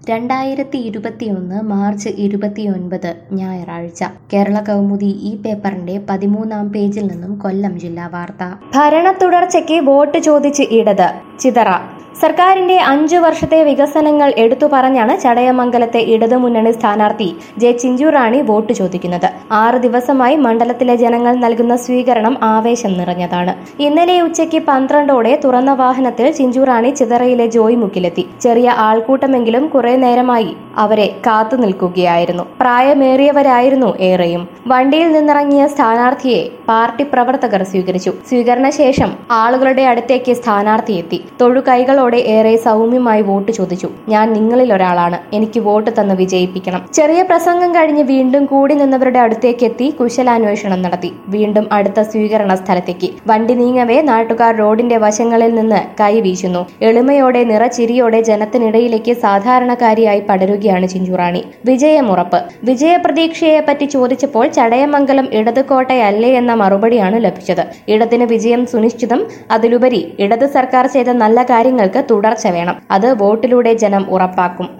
രണ്ടായിരത്തി ഇരുപത്തിയൊന്ന് മാർച്ച് ഇരുപത്തിയൊൻപത് ഞായറാഴ്ച കേരള കൗമുദി ഈ പേപ്പറിന്റെ പതിമൂന്നാം പേജിൽ നിന്നും കൊല്ലം ജില്ലാ വാർത്ത ഭരണ തുടർച്ചയ്ക്ക് വോട്ട് ചോദിച്ച് ഇടത് ചിതറ സർക്കാരിന്റെ അഞ്ചു വർഷത്തെ വികസനങ്ങൾ എടുത്തു പറഞ്ഞാണ് ചടയമംഗലത്തെ ഇടതുമുന്നണി സ്ഥാനാർത്ഥി ജെ ചിഞ്ചുറാണി വോട്ട് ചോദിക്കുന്നത് ആറ് ദിവസമായി മണ്ഡലത്തിലെ ജനങ്ങൾ നൽകുന്ന സ്വീകരണം ആവേശം നിറഞ്ഞതാണ് ഇന്നലെ ഉച്ചയ്ക്ക് പന്ത്രണ്ടോടെ തുറന്ന വാഹനത്തിൽ ചിഞ്ചുറാണി ചിതറയിലെ ജോയ് മുക്കിലെത്തി ചെറിയ ആൾക്കൂട്ടമെങ്കിലും കുറെ നേരമായി അവരെ കാത്തു നിൽക്കുകയായിരുന്നു പ്രായമേറിയവരായിരുന്നു ഏറെയും വണ്ടിയിൽ നിന്നിറങ്ങിയ സ്ഥാനാർത്ഥിയെ പാർട്ടി പ്രവർത്തകർ സ്വീകരിച്ചു സ്വീകരണ ശേഷം ആളുകളുടെ അടുത്തേക്ക് സ്ഥാനാർത്ഥി എത്തി തൊഴുകൈകളോടെ ഏറെ സൗമ്യമായി വോട്ട് ചോദിച്ചു ഞാൻ നിങ്ങളിൽ ഒരാളാണ് എനിക്ക് വോട്ട് തന്ന് വിജയിപ്പിക്കണം ചെറിയ പ്രസംഗം കഴിഞ്ഞ് വീണ്ടും കൂടി നിന്നവരുടെ അടുത്തേക്ക് എത്തി കുശലാന്വേഷണം നടത്തി വീണ്ടും അടുത്ത സ്വീകരണ സ്ഥലത്തേക്ക് വണ്ടി നീങ്ങവേ നാട്ടുകാർ റോഡിന്റെ വശങ്ങളിൽ നിന്ന് കൈ വീശുന്നു എളിമയോടെ നിറച്ചിരിയോടെ ജനത്തിനിടയിലേക്ക് സാധാരണക്കാരിയായി പടരുകയാണ് ചിഞ്ചുറാണി വിജയമുറപ്പ് വിജയപ്രതീക്ഷയെ പറ്റി ചോദിച്ചപ്പോൾ ചടയമംഗലം ഇടത് കോട്ടയല്ലേ എന്ന മറുപടിയാണ് ലഭിച്ചത് ഇടതിന് വിജയം സുനിശ്ചിതം അതിലുപരി ഇടത് സർക്കാർ ചെയ്ത നല്ല കാര്യങ്ങൾക്ക് തുടർച്ച വേണം അത് വോട്ടിലൂടെ ജനം ഉറപ്പാക്കും